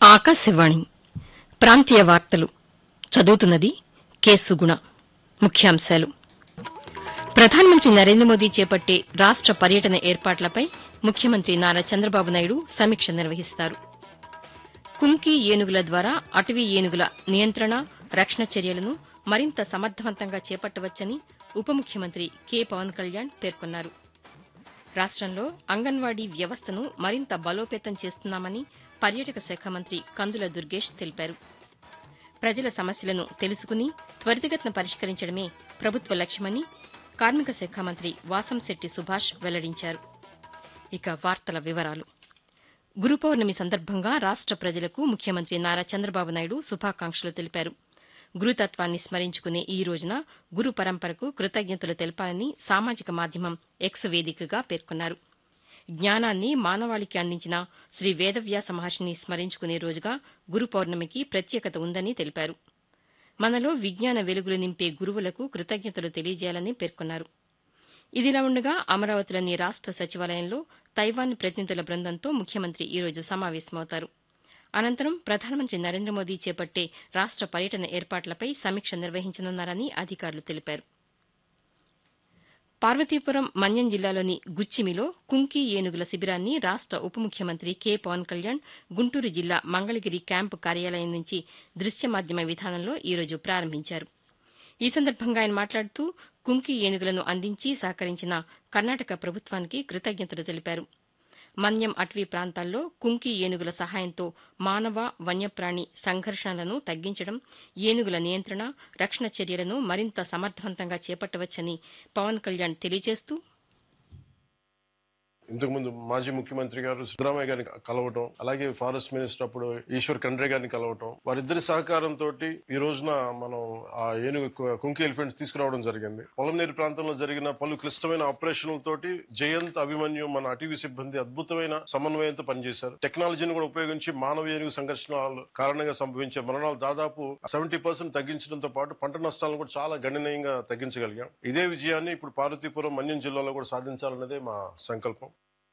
ఆకాశవాణి ప్రాంతీయ వార్తలు చదువుతున్నది కె సుగుణ ముఖ్యాంశాలు ప్రధానమంత్రి నరేంద్ర మోదీ చేపట్టే రాష్ట పర్యటన ఏర్పాట్లపై ముఖ్యమంత్రి నారా చంద్రబాబు నాయుడు సమీక్ష నిర్వహిస్తారు కుంకి ఏనుగుల ద్వారా అటవీ ఏనుగుల నియంత్రణ రక్షణ చర్యలను మరింత సమర్థవంతంగా చేపట్టవచ్చని ఉప ముఖ్యమంత్రి కె పవన్ కళ్యాణ్ పేర్కొన్నారు రాష్టంలో అంగన్వాడీ వ్యవస్థను మరింత బలోపేతం చేస్తున్నామని పర్యాటక శాఖ మంత్రి కందుల దుర్గేష్ తెలిపారు ప్రజల సమస్యలను తెలుసుకుని త్వరితగతిన పరిష్కరించడమే ప్రభుత్వ లక్ష్యమని కార్మిక శాఖ మంత్రి వాసంశెట్టి సుభాష్ వెల్లడించారు ఇక వార్తల వివరాలు గురు పౌర్ణమి సందర్భంగా రాష్ట ప్రజలకు ముఖ్యమంత్రి నారా చంద్రబాబు నాయుడు శుభాకాంక్షలు తెలిపారు గురుతత్వాన్ని స్మరించుకునే ఈ రోజున గురు పరంపరకు కృతజ్ఞతలు తెలపాలని సామాజిక మాధ్యమం ఎక్స్ వేదికగా పేర్కొన్నారు జ్ఞానాన్ని మానవాళికి అందించిన శ్రీ వేదవ్యాస మహర్షిని స్మరించుకునే రోజుగా గురు పౌర్ణమికి ప్రత్యేకత ఉందని తెలిపారు మనలో విజ్ఞాన వెలుగులు నింపే గురువులకు కృతజ్ఞతలు తెలియజేయాలని పేర్కొన్నారు ఇదిలా ఉండగా అమరావతిలోని రాష్ట సచివాలయంలో తైవాన్ ప్రతినిధుల బృందంతో ముఖ్యమంత్రి ఈరోజు సమావేశమవుతారు అనంతరం ప్రధానమంత్రి నరేంద్ర మోదీ చేపట్టే రాష్ట పర్యటన ఏర్పాట్లపై సమీక్ష నిర్వహించనున్నారని అధికారులు తెలిపారు పార్వతీపురం మన్యం జిల్లాలోని గుచ్చిమిలో కుంకి ఏనుగుల శిబిరాన్ని రాష్ట ఉప ముఖ్యమంత్రి కె పవన్ కళ్యాణ్ గుంటూరు జిల్లా మంగళగిరి క్యాంపు కార్యాలయం నుంచి దృశ్య మాధ్యమ విధానంలో ఈరోజు ప్రారంభించారు ఈ సందర్భంగా ఆయన మాట్లాడుతూ కుంకి ఏనుగులను అందించి సహకరించిన కర్ణాటక ప్రభుత్వానికి కృతజ్ఞతలు తెలిపారు మన్యం అటవీ ప్రాంతాల్లో కుంకి ఏనుగుల సహాయంతో మానవ వన్యప్రాణి సంఘర్షణలను తగ్గించడం ఏనుగుల నియంత్రణ రక్షణ చర్యలను మరింత సమర్థవంతంగా చేపట్టవచ్చని పవన్ కళ్యాణ్ తెలియజేస్తూ ఇంతకు ముందు మాజీ ముఖ్యమంత్రి గారు సిద్దరామయ్య గారిని కలవటం అలాగే ఫారెస్ట్ మినిస్టర్ అప్పుడు ఈశ్వర్ ఖండ్రే గారిని కలవటం వారిద్దరి సహకారంతో ఈ రోజున మనం ఆ ఏనుగు కు- కుంకి ఎలిఫెంట్స్ తీసుకురావడం జరిగింది పొలంనేరు ప్రాంతంలో జరిగిన పలు క్లిష్టమైన ఆపరేషన్లతోటి జయంత్ అభిమన్యు మన అటవీ సిబ్బంది అద్భుతమైన సమన్వయంతో పనిచేశారు టెక్నాలజీని కూడా ఉపయోగించి మానవ ఏనుగు సంఘర్షణల కారణంగా సంభవించే మరణాలు దాదాపు సెవెంటీ పర్సెంట్ తగ్గించడంతో పాటు పంట నష్టాలను కూడా చాలా గణనీయంగా తగ్గించగలిగాం ఇదే విజయాన్ని ఇప్పుడు పార్వతీపురం మన్యం జిల్లాలో కూడా సాధించాలన్నదే మా సంకల్పం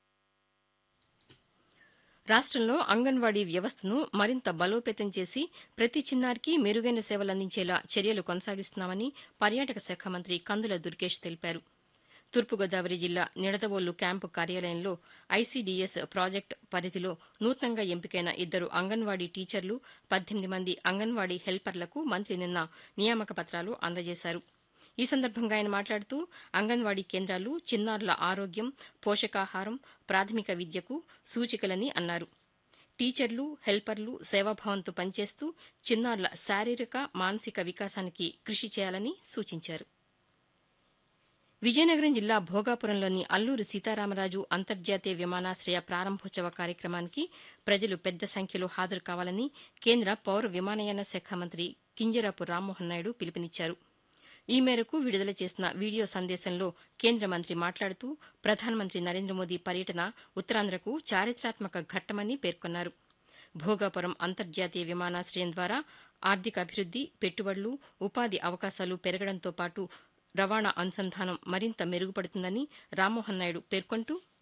రాష్టంలో అంగన్వాడీ వ్యవస్థను మరింత బలోపేతం చేసి ప్రతి చిన్నారికి మెరుగైన సేవలు అందించేలా చర్యలు కొనసాగిస్తున్నామని పర్యాటక శాఖ మంత్రి కందుల దుర్గేష్ తెలిపారు తూర్పుగోదావరి జిల్లా నిడదవోలు క్యాంపు కార్యాలయంలో ఐసీడీఎస్ ప్రాజెక్టు పరిధిలో నూతనంగా ఎంపికైన ఇద్దరు అంగన్వాడీ టీచర్లు పద్దెనిమిది మంది అంగన్వాడీ హెల్పర్లకు మంత్రి నిన్న నియామక పత్రాలు అందజేశారు ఈ సందర్భంగా ఆయన మాట్లాడుతూ అంగన్వాడీ కేంద్రాలు చిన్నారుల ఆరోగ్యం పోషకాహారం ప్రాథమిక విద్యకు సూచికలని అన్నారు టీచర్లు హెల్పర్లు సేవాభావంతో పనిచేస్తూ చిన్నారుల శారీరక మానసిక వికాసానికి కృషి చేయాలని సూచించారు విజయనగరం జిల్లా భోగాపురంలోని అల్లూరి సీతారామరాజు అంతర్జాతీయ విమానాశ్రయ ప్రారంభోత్సవ కార్యక్రమానికి ప్రజలు పెద్ద సంఖ్యలో హాజరు కావాలని కేంద్ర పౌర విమానయాన శాఖ మంత్రి కింజరాపు రామ్మోహన్ నాయుడు పిలుపునిచ్చారు ఈ మేరకు విడుదల చేసిన వీడియో సందేశంలో కేంద్ర మంత్రి మాట్లాడుతూ ప్రధానమంత్రి నరేంద్ర మోదీ పర్యటన ఉత్తరాంధ్రకు చారిత్రాత్మక ఘట్టమని పేర్కొన్నారు భోగాపురం అంతర్జాతీయ విమానాశ్రయం ద్వారా ఆర్థిక అభివృద్ది పెట్టుబడులు ఉపాధి అవకాశాలు పెరగడంతో పాటు రవాణా అనుసంధానం మరింత మెరుగుపడుతుందని రామ్మోహన్ నాయుడు పేర్కొంటూ